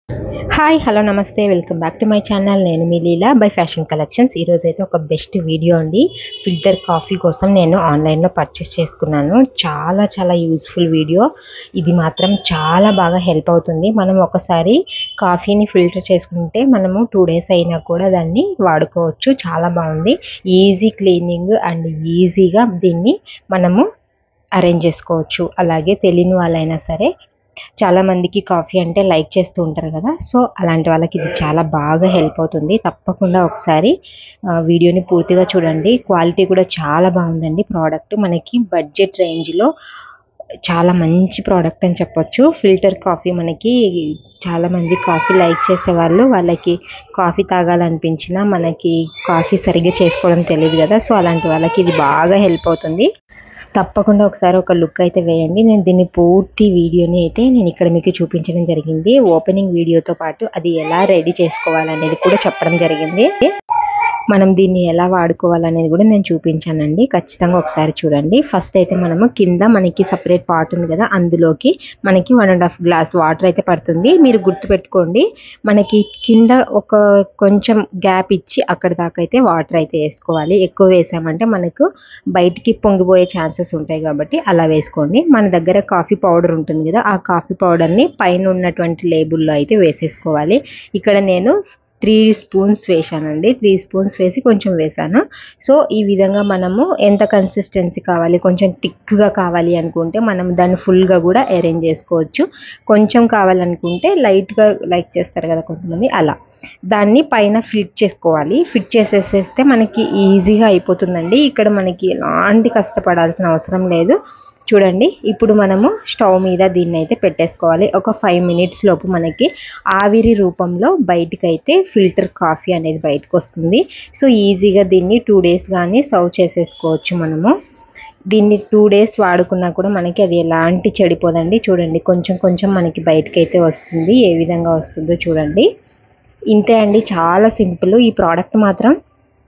hi hello నమస్తే welcome back to my channel నేను మీ లీలా బై ఫ్యాషన్ కలెక్షన్స్ ఈరోజు అయితే ఒక బెస్ట్ వీడియో అండి ఫిల్టర్ కాఫీ కోసం నేను ఆన్లైన్లో పర్చేస్ చేసుకున్నాను చాలా చాలా యూస్ఫుల్ వీడియో ఇది మాత్రం చాలా బాగా హెల్ప్ అవుతుంది మనం ఒకసారి కాఫీని ఫిల్టర్ చేసుకుంటే మనము టూ డేస్ అయినా కూడా దాన్ని వాడుకోవచ్చు చాలా బాగుంది ఈజీ క్లీనింగ్ అండ్ ఈజీగా దీన్ని మనము అరేంజ్ చేసుకోవచ్చు అలాగే తెలియని వాళ్ళైనా సరే చాలా మందికి కాఫీ అంటే లైక్ చేస్తూ ఉంటారు కదా సో అలాంటి వాళ్ళకి ఇది చాలా బాగా హెల్ప్ అవుతుంది తప్పకుండా ఒకసారి ఆ, వీడియోని పూర్తిగా చూడండి క్వాలిటీ కూడా చాలా బాగుందండి ప్రోడక్ట్ మనకి బడ్జెట్ రేంజ్లో చాలా మంచి ప్రోడక్ట్ అని చెప్పొచ్చు ఫిల్టర్ కాఫీ మనకి చాలా మంది కాఫీ లైక్ చేసే వాళ్ళు వాళ్ళకి కాఫీ తాగాలనిపించినా మనకి కాఫీ సరిగ్గా చేసుకోవడం తెలియదు కదా సో అలాంటి వాళ్ళకి ఇది బాగా హెల్ప్ అవుతుంది తప్పకుండా ఒకసారి ఒక లుక్ అయితే వేయండి నేను దీన్ని పూర్తి వీడియోని అయితే నేను ఇక్కడ మీకు చూపించడం జరిగింది ఓపెనింగ్ వీడియోతో పాటు అది ఎలా రెడీ చేసుకోవాలనేది కూడా చెప్పడం జరిగింది మనం దీన్ని ఎలా వాడుకోవాలనేది కూడా నేను చూపించానండి ఖచ్చితంగా ఒకసారి చూడండి ఫస్ట్ అయితే మనము కింద మనకి సపరేట్ పాట్ ఉంది కదా అందులోకి మనకి one and half glass water అయితే పడుతుంది మీరు గుర్తుపెట్టుకోండి మనకి కింద ఒక కొంచెం గ్యాప్ ఇచ్చి అక్కడ దాకా అయితే వాటర్ అయితే వేసుకోవాలి ఎక్కువ వేసామంటే మనకు బయటికి పొంగిపోయే ఛాన్సెస్ ఉంటాయి కాబట్టి అలా వేసుకోండి మన దగ్గర కాఫీ పౌడర్ ఉంటుంది కదా ఆ కాఫీ పౌడర్ని పైన ఉన్నటువంటి లేబుల్లో అయితే వేసేసుకోవాలి ఇక్కడ నేను త్రీ స్పూన్స్ వేసానండి త్రీ స్పూన్స్ వేసి కొంచెం వేసాను సో ఈ విధంగా మనము ఎంత కన్సిస్టెన్సీ కావాలి కొంచెం థిక్గా కావాలి అనుకుంటే మనం దాన్ని ఫుల్గా కూడా అరేంజ్ చేసుకోవచ్చు కొంచెం కావాలనుకుంటే లైట్గా లైక్ చేస్తారు కదా కొంతమంది అలా దాన్ని పైన ఫిట్ చేసుకోవాలి ఫిట్ చేసేసేస్తే మనకి ఈజీగా అయిపోతుందండి ఇక్కడ మనకి ఎలాంటి కష్టపడాల్సిన అవసరం లేదు చూడండి ఇప్పుడు మనము స్టవ్ మీద దీన్ని అయితే పెట్టేసుకోవాలి ఒక ఫైవ్ మినిట్స్ లోపు మనకి ఆవిరి రూపంలో బయటికి అయితే ఫిల్టర్ కాఫీ అనేది బయటకు వస్తుంది సో ఈజీగా దీన్ని టూ డేస్ కానీ సర్వ్ చేసేసుకోవచ్చు మనము దీన్ని టూ డేస్ వాడుకున్నా కూడా మనకి అది ఎలాంటి చెడిపోదండి చూడండి కొంచెం కొంచెం మనకి బయటకు అయితే వస్తుంది ఏ విధంగా వస్తుందో చూడండి ఇంతే అండి చాలా సింపుల్ ఈ ప్రోడక్ట్ మాత్రం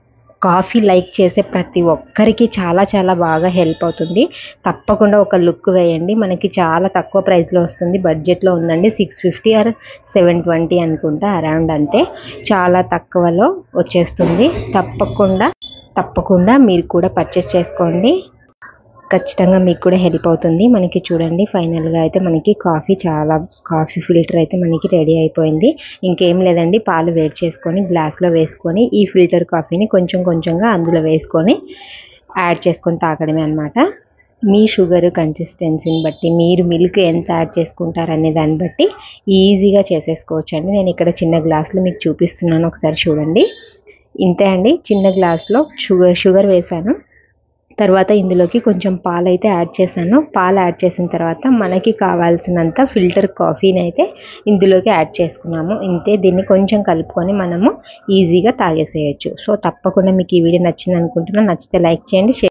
కాఫీ లైక్ చేసే ప్రతి ఒక్కరికి చాలా చాలా బాగా హెల్ప్ అవుతుంది తప్పకుండా ఒక లుక్ వేయండి మనకి చాలా తక్కువ ప్రైస్లో వస్తుంది బడ్జెట్లో ఉందండి six fifty or seven twenty అనుకుంటా అరౌండ్ అంతే చాలా తక్కువలో వచ్చేస్తుంది తప్పకుండా తప్పకుండా మీరు కూడా పర్చేస్ చేసుకోండి ఖచ్చితంగా మీకు కూడా హెల్ప్ అవుతుంది మనకి చూడండి ఫైనల్గా అయితే మనకి కాఫీ చాలా కాఫీ ఫిల్టర్ అయితే మనకి రెడీ అయిపోయింది ఇంకేం లేదండి పాలు వేడి చేసుకొని గ్లాస్లో వేసుకొని ఈ ఫిల్టర్ కాఫీని కొంచెం కొంచెంగా అందులో వేసుకొని యాడ్ చేసుకొని తాగడమే అనమాట మీ షుగర్ కన్సిస్టెన్సీని బట్టి మీరు మిల్క్ ఎంత యాడ్ చేసుకుంటారు అనే దాన్ని బట్టి ఈజీగా చేసేసుకోవచ్చు అండి నేను ఇక్కడ చిన్న గ్లాసులో మీకు చూపిస్తున్నాను ఒకసారి చూడండి ఇంతే అండి చిన్న గ్లాస్లో షుగర్ షుగర్ వేసాను తర్వాత ఇందులోకి కొంచెం పాలు అయితే యాడ్ చేశాను పాలు యాడ్ చేసిన తర్వాత మనకి కావాల్సినంత ఫిల్టర్ కాఫీని అయితే ఇందులోకి యాడ్ చేసుకున్నాము ఇంతే దీన్ని కొంచెం కలుపుకొని మనము ఈజీగా తాగేసేయచ్చు సో తప్పకుండా మీకు ఈ వీడియో నచ్చింది అనుకుంటున్నాను నచ్చితే లైక్ చేయండి షేర్